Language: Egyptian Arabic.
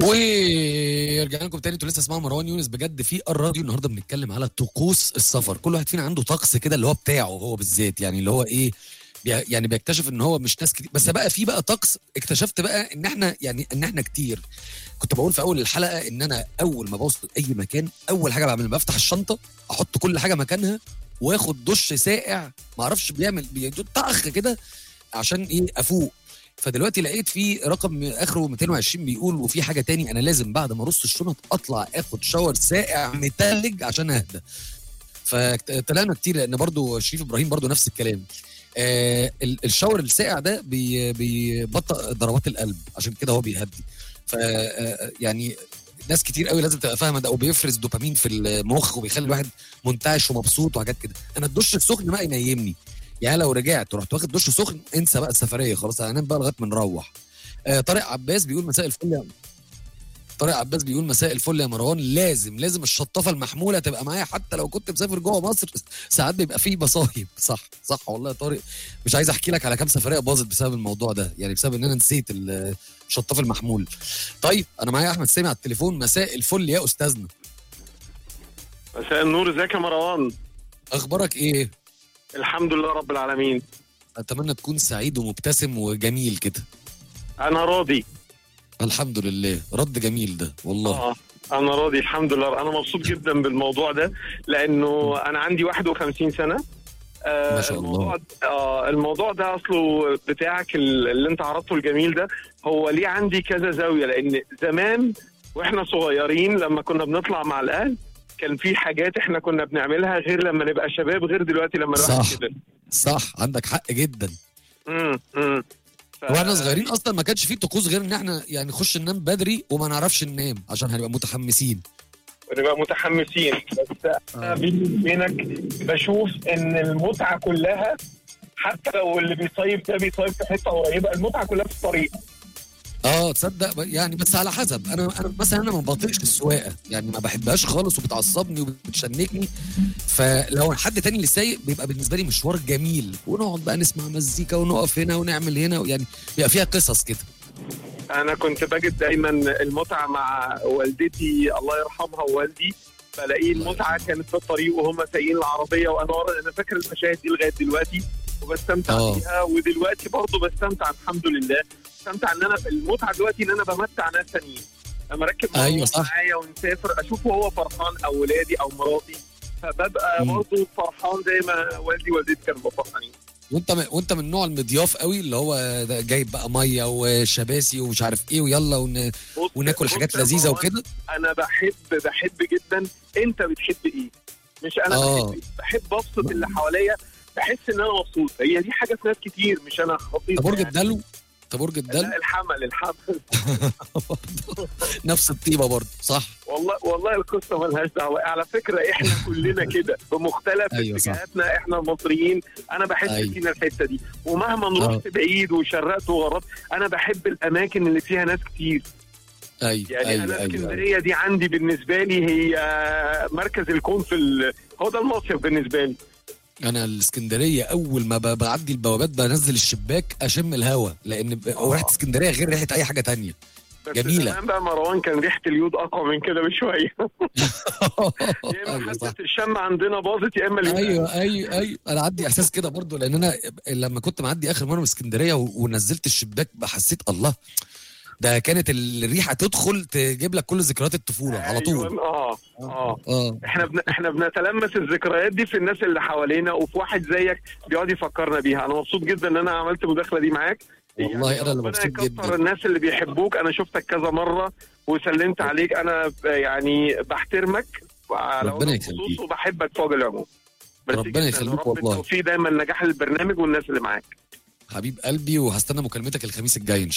ورجعنا لكم تاني انتوا لسه اسمعوا مروان يونس بجد في الراديو النهارده بنتكلم على طقوس السفر كل واحد فينا عنده طقس كده اللي هو بتاعه هو بالذات يعني اللي هو ايه بي- يعني بيكتشف ان هو مش ناس كتير بس بقى في بقى طقس اكتشفت بقى ان احنا يعني ان احنا كتير كنت بقول في اول الحلقه ان انا اول ما بوصل اي مكان اول حاجه بعملها بفتح الشنطه احط كل حاجه مكانها واخد دش ساقع ما اعرفش بيعمل بيدو طخ كده عشان ايه افوق فدلوقتي لقيت في رقم اخره 220 بيقول وفي حاجه تاني انا لازم بعد ما ارص الشنط اطلع اخد شاور ساقع متلج عشان اهدى فطلعنا كتير لان برضو شريف ابراهيم برضو نفس الكلام آه ال- الشاور الساقع ده بي بيبطئ ضربات القلب عشان كده هو بيهدي ف آه، يعني ناس كتير قوي لازم تبقى فاهمه ده وبيفرز دوبامين في المخ وبيخلي الواحد منتعش ومبسوط وحاجات كده انا الدش السخن بقى ينيمني يعني لو رجعت ورحت واخد دش سخن انسى بقى السفريه خلاص هنام بقى لغايه ما نروح آه طارق عباس بيقول مساء الفل يا طارق عباس بيقول مساء الفل يا مروان لازم لازم الشطافه المحموله تبقى معايا حتى لو كنت مسافر جوه مصر ساعات بيبقى فيه مصايب صح صح والله يا طارق مش عايز احكي لك على كام سفريه باظت بسبب الموضوع ده يعني بسبب ان انا نسيت ال- الشطاف المحمول طيب انا معايا احمد سامي على التليفون مساء الفل يا استاذنا مساء النور ازيك يا مروان اخبارك ايه الحمد لله رب العالمين اتمنى تكون سعيد ومبتسم وجميل كده انا راضي الحمد لله رد جميل ده والله اه انا راضي الحمد لله انا مبسوط جدا بالموضوع ده لانه انا عندي 51 سنه آه ما شاء الله. الموضوع آه الموضوع ده اصله بتاعك ال- اللي انت عرضته الجميل ده هو ليه عندي كذا زاويه لان زمان واحنا صغيرين لما كنا بنطلع مع الاهل كان في حاجات احنا كنا بنعملها غير لما نبقى شباب غير دلوقتي لما الواحد صح. كده صح عندك حق جدا امم امم ف- واحنا صغيرين اصلا ما كانش فيه طقوس غير ان احنا يعني نخش ننام بدري وما نعرفش ننام عشان هنبقى متحمسين نبقى متحمسين بس انا بيني وبينك بشوف ان المتعه كلها حتى لو اللي بيصيف ده بيصيف في حته قريبه المتعه كلها في الطريق اه تصدق ب- يعني بس على حسب انا انا مثلا انا ما بطيقش السواقه يعني ما بحبهاش خالص وبتعصبني وبتشنكني فلو حد تاني اللي سايق بيبقى بالنسبه لي مشوار جميل ونقعد بقى نسمع مزيكا ونقف هنا ونعمل هنا يعني بيبقى فيها قصص كده انا كنت بجد دايما المتعه مع والدتي الله يرحمها ووالدي بلاقي المتعه كانت في الطريق وهم سايقين العربيه وانا ورا انا فاكر المشاهد دي لغايه دلوقتي وبستمتع آه. بيها ودلوقتي برضه بستمتع الحمد لله بستمتع ان انا المتعه دلوقتي ان انا بمتع ناس تانيين لما اركب أيوة مروان صح. معايا ونسافر اشوفه هو فرحان او ولادي او مراتي فببقى مم. برضه فرحان زي ما والدي ووالدتي كانوا فرحانين وانت م... وانت من النوع المضياف قوي اللي هو ده جايب بقى ميه وشباسي ومش عارف ايه ويلا ون... بص- وناكل بص حاجات يا لذيذه مروان، وكده انا بحب بحب جدا انت بتحب ايه مش انا آه. بحب إيه. بحب ابسط اللي حواليا بحس ان انا مبسوط هي دي حاجه في ناس كتير مش انا خطير انت برج الدلو انت برج الدلو لا الحمل الحمل نفس الطيبه برضه صح والله والله القصه ملهاش دعوه على فكره احنا كلنا كده بمختلف أيوة صح. اتجاهاتنا احنا المصريين انا بحس أيوة. فينا الحته دي ومهما رحت بعيد وشرقت وغربت انا بحب الاماكن اللي فيها ناس كتير ايوه يعني ايوه انا ايوه, أيوة. اسكندريه دي عندي بالنسبه لي هي مركز الكون في ال... هو ده المصيف بالنسبه لي انا الاسكندريه اول ما ب- بعدي البوابات بنزل الشباك اشم الهوا لان ب- ريحه اسكندريه غير ريحه اي حاجه تانية بس جميلة. زمان بقى مروان كان ريحه اليود اقوى من كده بشويه يا اما ايوه صح حاسه الشم عندنا باظت يا اما اليود ايوه ايوه ايوه انا عندي احساس كده برضو لان انا لما كنت معدي اخر مره من اسكندريه و- ونزلت الشباك حسيت الله ده كانت الريحه تدخل تجيب لك كل ذكريات الطفوله على طول أيوة، اه اه اه احنا بن... احنا بنتلمس الذكريات دي في الناس اللي حوالينا وفي واحد زيك بيقعد يفكرنا بيها انا مبسوط جدا ان انا عملت المداخله دي معاك والله أنا اللي ربنا مبسوط يكتر جدا. الناس اللي بيحبوك انا شفتك كذا مره وسلمت عليك انا ب- يعني بحترمك على ربنا وجه يخليك. الخصوص وبحبك في وجه العموم ميرسي ربنا جداً. يخليك ورب والله. التوفيق دايما نجاح البرنامج والناس اللي معاك حبيب قلبي وهستنى مكالمتك الخميس الجاي ان